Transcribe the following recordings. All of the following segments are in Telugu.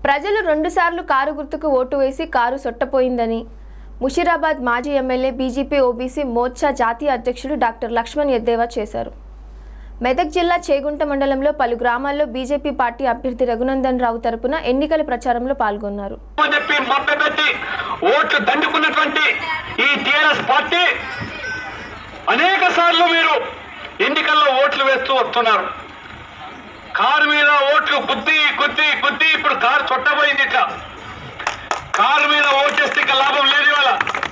ప్రజలు రెండుసార్లు కారు గుర్తుకు ఓటు వేసి కారు సొట్టపోయిందని ముషీరాబాద్ మాజీ ఎమ్మెల్యే బీజేపీ ఓబీసీ మోర్చా జాతీయ అధ్యక్షుడు డాక్టర్ లక్ష్మణ్ ఎద్దేవా చేశారు మెదక్ జిల్లా చేగుంట మండలంలో పలు గ్రామాల్లో బీజేపీ పార్టీ అభ్యర్థి రఘునందన్ రావు తరపున ఎన్నికల ప్రచారంలో పాల్గొన్నారు అని చెప్పి మభ్యపెట్టి ఓట్లు దండుకున్నటువంటి ఈ టిఆర్ఎస్ పార్టీ అనేక సార్లు మీరు ఎన్నికల్లో ఓట్లు వేస్తూ వస్తున్నారు కారు మీద ఓట్లు గుద్ది గుద్ది గుద్ది ఇప్పుడు కారు చుట్టబోయింది ఇట్లా కారు మీద ఓటేస్తే ఇక లాభం లేదు ఇవాళ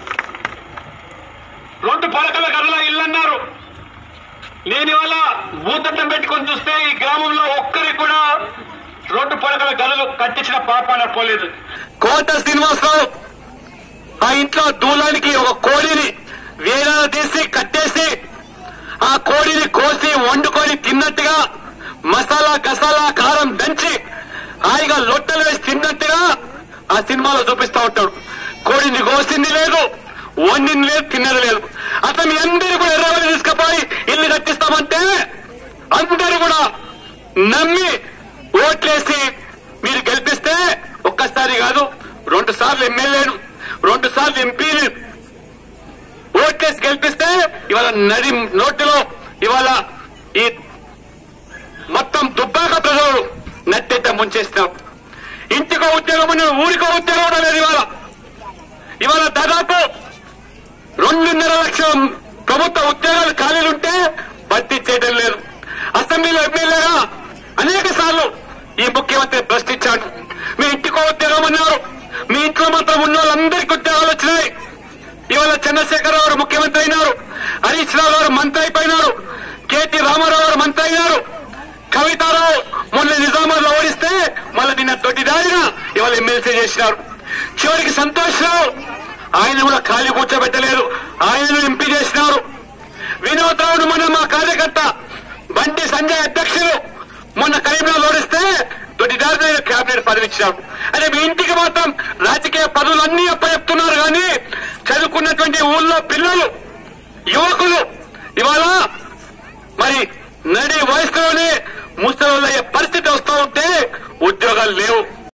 రెండు పడకల గదుల ఇల్లు అన్నారు లేని వల్ల భూతట్టం పెట్టుకొని చూస్తే ఈ గ్రామంలో ఒక్కరికి కూడా రెండు పడకల గదులు కట్టించిన పాపాన పోలేదు కోట శ్రీనివాసరావు ఆ ఇంట్లో దూలానికి ఒక కోడిని వేలాలు తీసి కట్టేసి ఆ కోడిని కోసి వండుకొని తిన్నట్టుగా మసాలా గసాలా కారం దంచి హాయిగా లొట్టలు వేసి తిన్నట్టుగా ఆ సినిమాలో చూపిస్తా ఉంటాడు కోడిని కోసింది లేదు వండింది లేదు తిన్నది లేదు అతను మీ అందరూ కూడా ఎర్రవల్లి తీసుకుపోయి ఇల్లు కట్టిస్తామంటే అందరూ కూడా నమ్మి ఓట్లేసి మీరు గెలిపిస్తే ఒక్కసారి కాదు రెండు సార్లు ఎమ్మెల్యేలు రెండు సార్లు ఎంపీలు ఓట్లేసి గెలిపిస్తే ఇవాళ నది నోటిలో ఇవాళ ఈ మొత్తం దుబ్బాక ప్రజలు నట్టెట్ట ముంచేసినారు ఇంటికో ఉద్యోగం ఉన్న ఊరికో ఉద్యోగం కూడా లేదు ఇవాళ ఇవాళ దాదాపు రెండున్నర లక్షల ప్రభుత్వ ఉద్యోగాలు ఖాళీలుంటే భర్తీ చేయడం లేదు అసెంబ్లీలో ఎమ్మెల్యేగా అనేక సార్లు ఈ ముఖ్యమంత్రి ప్రశ్నించాడు మీ ఇంటికో ఉద్యోగం అన్నారు మీ ఇంట్లో మాత్రం ఉన్న వాళ్ళందరికీ ఉద్యోగాలు వచ్చినాయి ఇవాళ చంద్రశేఖరరావు గారు ముఖ్యమంత్రి అయినారు హరీష్ రావు గారు మంత్రి అయిపోయినారు కేటీ రామారావు గారు మంత్రి అయినారు కవితారావు మొన్న నిజామాబాద్ లో ఓడిస్తే మళ్ళీ నిన్న దొడ్డిదారిగా ఇవాళ ఎమ్మెల్సీ చేసినారు చివరికి సంతోష్ రావు ఆయన కూడా ఖాళీ కూర్చోబెట్టలేదు ఆయనను ఎంపీ చేసినారు వినోద్ రావును మొన్న మా కార్యకర్త బండి సంజయ్ అధ్యక్షులు మొన్న కరీంనగర్ ఓడిస్తే దొడ్డిదారిగా కేబినెట్ పదవి ఇచ్చినారు అంటే మీ ఇంటికి మాత్రం రాజకీయ పదవులన్నీ అప్పచెప్తున్నారు కానీ చదువుకున్నటువంటి ఊళ్ళో పిల్లలు యువకులు ఇవాళ మరి నడి వయసులోనే ముసలి పరిస్థితి వస్తూ ఉంటే ఉద్యోగాలు లేవు